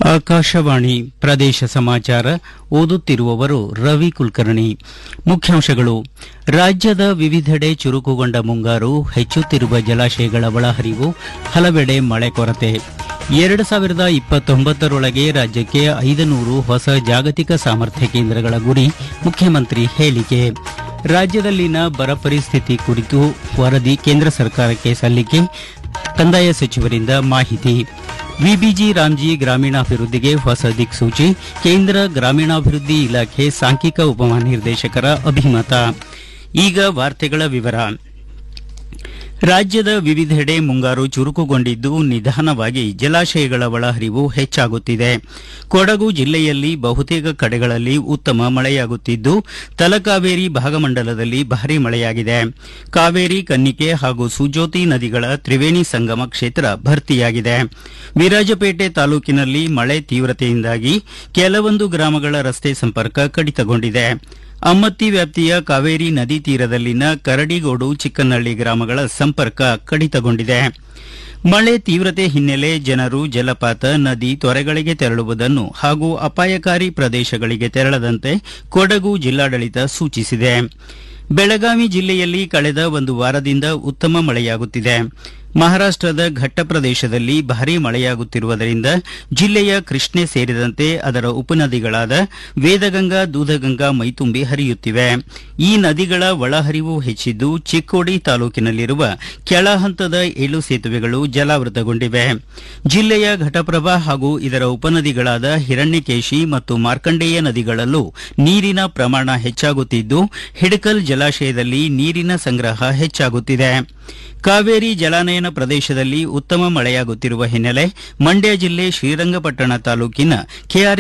ಆಕಾಶವಾಣಿ ಪ್ರದೇಶ ಸಮಾಚಾರ ಓದುತ್ತಿರುವವರು ರವಿ ಕುಲಕರ್ಣಿ ಮುಖ್ಯಾಂಶಗಳು ರಾಜ್ಯದ ವಿವಿಧೆಡೆ ಚುರುಕುಗೊಂಡ ಮುಂಗಾರು ಹೆಚ್ಚುತ್ತಿರುವ ಜಲಾಶಯಗಳ ಒಳಹರಿವು ಹಲವೆಡೆ ಮಳೆ ಕೊರತೆ ಎರಡು ಸಾವಿರದ ಇಪ್ಪತ್ತೊಂಬತ್ತರೊಳಗೆ ರಾಜ್ಯಕ್ಕೆ ಐದನೂರು ಹೊಸ ಜಾಗತಿಕ ಸಾಮರ್ಥ್ಯ ಕೇಂದ್ರಗಳ ಗುರಿ ಮುಖ್ಯಮಂತ್ರಿ ಹೇಳಿಕೆ ರಾಜ್ಯದಲ್ಲಿನ ಬರ ಪರಿಸ್ಥಿತಿ ಕುರಿತು ವರದಿ ಕೇಂದ್ರ ಸರ್ಕಾರಕ್ಕೆ ಸಲ್ಲಿಕೆ ಕಂದಾಯ ಸಚಿವರಿಂದ ಮಾಹಿತಿ ವಿಬಿಜಿ ರಾಮ್ಜಿ ಗ್ರಾಮೀಣಾಭಿವೃದ್ಧಿಗೆ ಹೊಸ ದಿಕ್ಸೂಚಿ ಕೇಂದ್ರ ಗ್ರಾಮೀಣಾಭಿವೃದ್ಧಿ ಇಲಾಖೆ ಸಾಂಖ್ಯಿಕ ಉಪಮಹಾನಿರ್ದೇಶಕರ ಅಭಿಮತ ಈಗ ವಾರ್ತೆಗಳ ವಿವರ ರಾಜ್ಯದ ವಿವಿಧೆಡೆ ಮುಂಗಾರು ಚುರುಕುಗೊಂಡಿದ್ದು ನಿಧಾನವಾಗಿ ಜಲಾಶಯಗಳ ಒಳಹರಿವು ಹೆಚ್ಚಾಗುತ್ತಿದೆ ಕೊಡಗು ಜಿಲ್ಲೆಯಲ್ಲಿ ಬಹುತೇಕ ಕಡೆಗಳಲ್ಲಿ ಉತ್ತಮ ಮಳೆಯಾಗುತ್ತಿದ್ದು ತಲಕಾವೇರಿ ಭಾಗಮಂಡಲದಲ್ಲಿ ಭಾರೀ ಮಳೆಯಾಗಿದೆ ಕಾವೇರಿ ಕನ್ನಿಕೆ ಹಾಗೂ ಸುಜೋತಿ ನದಿಗಳ ತ್ರಿವೇಣಿ ಸಂಗಮ ಕ್ಷೇತ್ರ ಭರ್ತಿಯಾಗಿದೆ ವಿರಾಜಪೇಟೆ ತಾಲೂಕಿನಲ್ಲಿ ಮಳೆ ತೀವ್ರತೆಯಿಂದಾಗಿ ಕೆಲವೊಂದು ಗ್ರಾಮಗಳ ರಸ್ತೆ ಸಂಪರ್ಕ ಕಡಿತಗೊಂಡಿದೆ ಅಮ್ಮತ್ತಿ ವ್ಯಾಪ್ತಿಯ ಕಾವೇರಿ ನದಿ ತೀರದಲ್ಲಿನ ಕರಡಿಗೋಡು ಚಿಕ್ಕನಹಳ್ಳಿ ಗ್ರಾಮಗಳ ಸಂಪರ್ಕ ಕಡಿತಗೊಂಡಿದೆ ಮಳೆ ತೀವ್ರತೆ ಹಿನ್ನೆಲೆ ಜನರು ಜಲಪಾತ ನದಿ ತೊರೆಗಳಿಗೆ ತೆರಳುವುದನ್ನು ಹಾಗೂ ಅಪಾಯಕಾರಿ ಪ್ರದೇಶಗಳಿಗೆ ತೆರಳದಂತೆ ಕೊಡಗು ಜಿಲ್ಲಾಡಳಿತ ಸೂಚಿಸಿದೆ ಬೆಳಗಾವಿ ಜಿಲ್ಲೆಯಲ್ಲಿ ಕಳೆದ ಒಂದು ವಾರದಿಂದ ಉತ್ತಮ ಮಳೆಯಾಗುತ್ತಿದೆ ಮಹಾರಾಷ್ಟದ ಘಟ್ಟ ಪ್ರದೇಶದಲ್ಲಿ ಭಾರೀ ಮಳೆಯಾಗುತ್ತಿರುವುದರಿಂದ ಜಿಲ್ಲೆಯ ಕೃಷ್ಣೆ ಸೇರಿದಂತೆ ಅದರ ಉಪನದಿಗಳಾದ ವೇದಗಂಗಾ ದೂಧಗಂಗಾ ಮೈತುಂಬಿ ಹರಿಯುತ್ತಿವೆ ಈ ನದಿಗಳ ಒಳಹರಿವು ಹೆಚ್ಚಿದ್ದು ಚಿಕ್ಕೋಡಿ ತಾಲೂಕಿನಲ್ಲಿರುವ ಕೆಳ ಹಂತದ ಏಳು ಸೇತುವೆಗಳು ಜಲಾವೃತಗೊಂಡಿವೆ ಜಿಲ್ಲೆಯ ಘಟಪ್ರಭಾ ಹಾಗೂ ಇದರ ಉಪನದಿಗಳಾದ ಹಿರಣ್ಯಕೇಶಿ ಮತ್ತು ಮಾರ್ಕಂಡೇಯ ನದಿಗಳಲ್ಲೂ ನೀರಿನ ಪ್ರಮಾಣ ಹೆಚ್ಚಾಗುತ್ತಿದ್ದು ಹಿಡಕಲ್ ಜಲಾಶಯದಲ್ಲಿ ನೀರಿನ ಸಂಗ್ರಹ ಹೆಚ್ಚಾಗುತ್ತಿದೆ ಕಾವೇರಿ ಜಲಾನಯನ ಪ್ರದೇಶದಲ್ಲಿ ಉತ್ತಮ ಮಳೆಯಾಗುತ್ತಿರುವ ಹಿನ್ನೆಲೆ ಮಂಡ್ಯ ಜಿಲ್ಲೆ ಶ್ರೀರಂಗಪಟ್ಟಣ ತಾಲೂಕಿನ ಕೆಆರ್